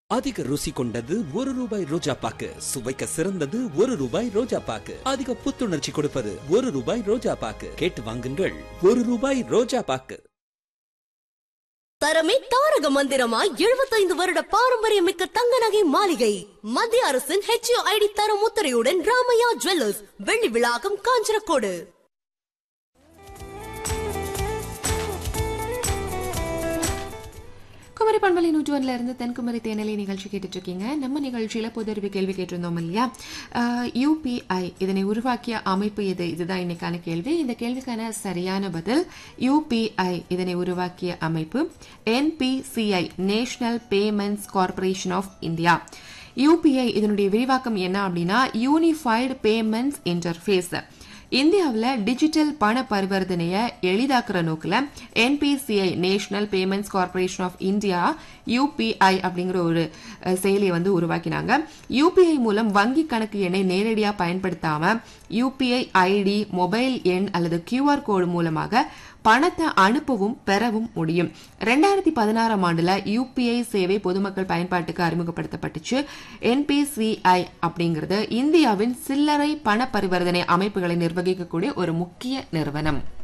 அதிக ருசி கொண்டது ஒரு ரூபாய் ரோஜா பாக்கு சுவைக்க சிறந்தது ஒரு ரூபாய் ரோஜா பாக்கு அதிக புத்துணர்ச்சி கொடுப்பது ஒரு ரூபாய் ரோஜா பாக்கு கேட்டு வாங்குங்கள் ஒரு ரூபாய் ரோஜா பாக்கு தரமே தாரக மந்திரமாய் எழுபத்தைந்து வருட பாரம்பரியமிக்க தங்க நகை மாளிகை மத்திய அரசின் ஹெச்ஓ ஐடி தர முத்திரையுடன் ராமையா ஜுவல்லர்ஸ் வெள்ளி விழாக்கம் காஞ்சனக்கோடு குமரி பண்பலை நூற்றுவன்ல இருந்து தென்குமரி தேனலை நிகழ்ச்சி கேட்டுட்டு இருக்கீங்க நம்ம நிகழ்ச்சியில பொது அறிவு கேள்வி கேட்டிருந்தோம் இல்லையா யூபிஐ இதனை உருவாக்கிய அமைப்பு எது இதுதான் இன்னைக்கான கேள்வி இந்த கேள்விக்கான சரியான பதில் யூபிஐ இதனை உருவாக்கிய அமைப்பு NPCI national payments corporation of India UPI இதனுடைய விரிவாக்கம் என்ன அப்படின்னா யூனிஃபைடு பேமெண்ட்ஸ் இன்டர்ஃபேஸ் இந்தியாவில் டிஜிட்டல் பண பரிவர்த்தனையை எளிதாக்குற நோக்கில் NPCI national payments corporation of India UPI அப்படிங்கிற ஒரு அஹ், செயலியை வந்து உருவாக்கினாங்க யூபிஐ மூலம் வங்கி கணக்கு எண்ணை நேரடியாக பயன்படுத்தாம யூபிஐ ஐடி மொபைல் எண் அல்லது கியூஆர் கோடு மூலமாக பணத்தை அனுப்பவும் பெறவும் முடியும் ரெண்டாயிரத்தி பதினாறாம் ஆண்டுல யூபிஐ சேவை பொதுமக்கள் பயன்பாட்டுக்கு அறிமுகப்படுத்தப்பட்டுச்சு என்பிசிஐ அப்படிங்கிறது இந்தியாவின் சில்லறை பண பரிவர்த்தனை அமைப்புகளை நிர்வகிக்கக்கூடிய ஒரு முக்கிய நிறுவனம்